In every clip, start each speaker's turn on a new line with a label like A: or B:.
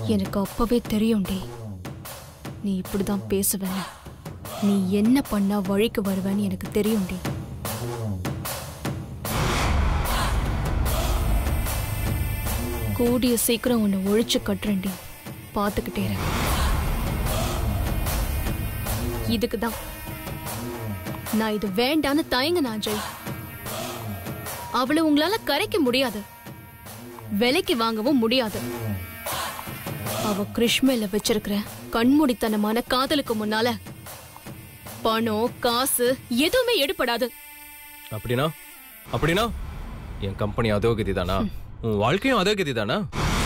A: எனக்கு அப்பவே தெரியும்டி நீ இப்படிதான் பேசுவேன்னு நீ என்ன பண்ணா வழிக்கு வருவேன்னு எனக்கு தெரியும்டி கூடிய சீக்கிரம் உன்னை ஒழிச்சு கட்டுறேன்டி பார்த்துக்கிட்டே இரு இதுக்கு தான் நான் இது வேண்டான்னு தயங்கினா ஜெய் அவளை உங்களால கரைக்க முடியாது விலைக்கு வாங்கவும் முடியாது அவ கிருஷ்மேல வச்சிருக்கிற கண்மூடித்தனமான காதலுக்கு முன்னால பணம் காசு எதுவுமே எடுபடாது
B: அப்படின்னா அப்படின்னா என் கம்பெனி அதோ கதி தானா உன் வாழ்க்கையும் அதோ கதி தானா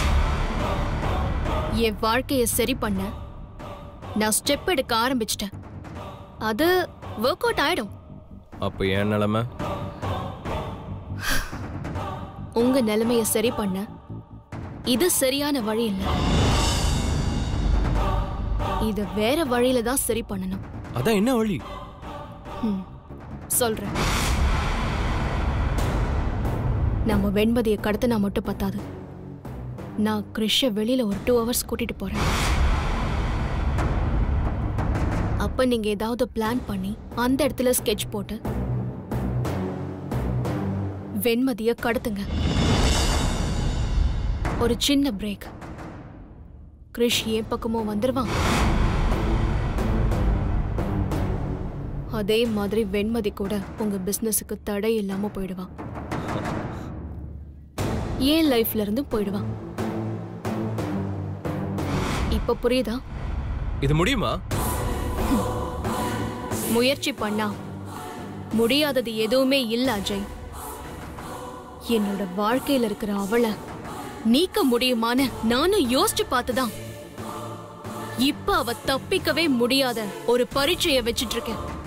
A: என் வாழ்க்கைய சரி பண்ண நான் ஸ்டெப் எடுக்க ஆரம்பிச்சிட்டேன் அது ஒர்க் அவுட் ஆயிடும்
B: அப்ப என் நிலைமை
A: உங்க நிலைமைய சரி பண்ண இது சரியான வழி இல்ல இத வேற வழியில தான் சரி பண்ணணும்
B: அதான் என்ன வழி
A: ம், சொல்றேன் நம்ம வெண்மதியை கடத்தினா மட்டும் பத்தாது நான் கிறிஷ வெளியில ஒரு டூ ஹவர்ஸ் கூட்டிட்டு போறேன் அப்ப நீங்க ஏதாவது பிளான் பண்ணி அந்த இடத்துல ஸ்கெட்ச் போட்டு வெண்மதிய கடத்துங்க ஒரு சின்ன பிரேக் கிறிஷ் ஏன் பக்கமோ வந்துருவான் அதே மாதிரி வெண்மதி கூட உங்க பிசினஸுக்கு தடை இல்லாம போயிடுவான் ஏன் லைஃப்ல இருந்து போயிடுவான் இப்ப புரியுதா
B: இது முடியுமா
A: முயற்சி பண்ணா முடியாதது எதுவுமே இல்ல அஜய் என்னோட வாழ்க்கையில இருக்கிற அவளை நீக்க முடியுமான்னு நானும் யோசிச்சு பார்த்துதான் இப்ப அவ தப்பிக்கவே முடியாத ஒரு பரீட்சைய வச்சிட்டு இருக்கேன்